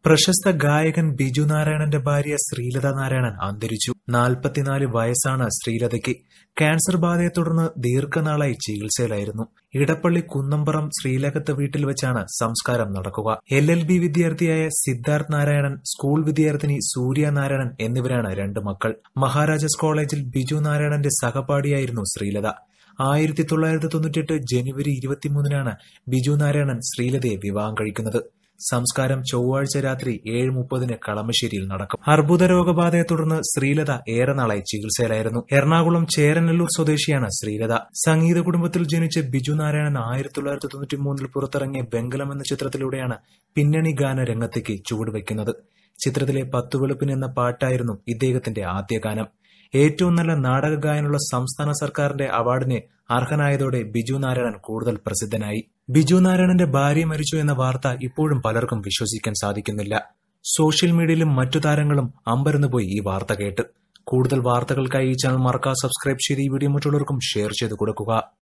പ്രശസ്ത ഗായകൻ ബിജു നാരായണന്റെ ഭാര്യ ശ്രീലത നാരായണൻ അന്തരിച്ചു നാൽപ്പത്തിനാല് വയസ്സാണ് ശ്രീലതയ്ക്ക് ക്യാൻസർ ബാധയെ തുടർന്ന് ദീർഘനാളായി ചികിത്സയിലായിരുന്നു ഇടപ്പള്ളി കുന്നമ്പറം ശ്രീലകത്ത് വീട്ടിൽ വെച്ചാണ് സംസ്കാരം നടക്കുക എൽ എൽ ബി വിദ്യാർത്ഥിയായ സിദ്ധാർത്ഥ് നാരായണൻ സ്കൂൾ വിദ്യാർത്ഥിനി സൂര്യ നാരായണൻ എന്നിവരാണ് രണ്ട് മക്കൾ മഹാരാജാസ് കോളേജിൽ ബിജു നാരായണന്റെ സഹപാഠിയായിരുന്നു ശ്രീലത ആയിരത്തി തൊള്ളായിരത്തി തൊണ്ണൂറ്റിയെട്ട് ജനുവരി ഇരുപത്തിമൂന്നിനാണ് ബിജു നാരായണൻ ശ്രീലതയെ വിവാഹം കഴിക്കുന്നത് സംസ്കാരം ചൊവ്വാഴ്ച രാത്രി ഏഴ് മുപ്പതിന് കളമശ്ശേരിയിൽ നടക്കും അർബുദ രോഗബാധയെ തുടർന്ന് ശ്രീലത ഏറെ നാളായി ചികിത്സയിലായിരുന്നു എറണാകുളം ചേരനല്ലൂർ സ്വദേശിയാണ് ശ്രീലത സംഗീത കുടുംബത്തിൽ ജനിച്ച ബിജു നാരായണൻ ആയിരത്തി തൊള്ളായിരത്തി തൊണ്ണൂറ്റി മൂന്നിൽ പുറത്തിറങ്ങിയ ബംഗലം എന്ന ചിത്രത്തിലൂടെയാണ് പിന്നണി ഗാന രംഗത്തേക്ക് ചുവടുവെക്കുന്നത് ചിത്രത്തിലെ പത്തുവെളുപ്പിന് എന്ന പാട്ടായിരുന്നു ഇദ്ദേഹത്തിന്റെ ആദ്യ ഗാനം ഏറ്റവും നല്ല നാടക ഗായനുള്ള സംസ്ഥാന സർക്കാരിന്റെ അവാർഡിന് അർഹനായതോടെ ബിജു നാരായണൻ കൂടുതൽ പ്രസിദ്ധനായി ബിജു നാരായണന്റെ ഭാര്യ മരിച്ചു എന്ന വാർത്ത ഇപ്പോഴും പലർക്കും വിശ്വസിക്കാൻ സാധിക്കുന്നില്ല സോഷ്യൽ മീഡിയയിലും മറ്റു താരങ്ങളും അമ്പരന്ന് പോയി ഈ വാർത്ത കേട്ട് കൂടുതൽ വാർത്തകൾക്കായി ഈ ചാനൽ മറക്കാതെ സബ്സ്ക്രൈബ് ചെയ്ത് ഈ വീഡിയോ മറ്റുള്ളവർക്കും ഷെയർ ചെയ്ത് കൊടുക്കുക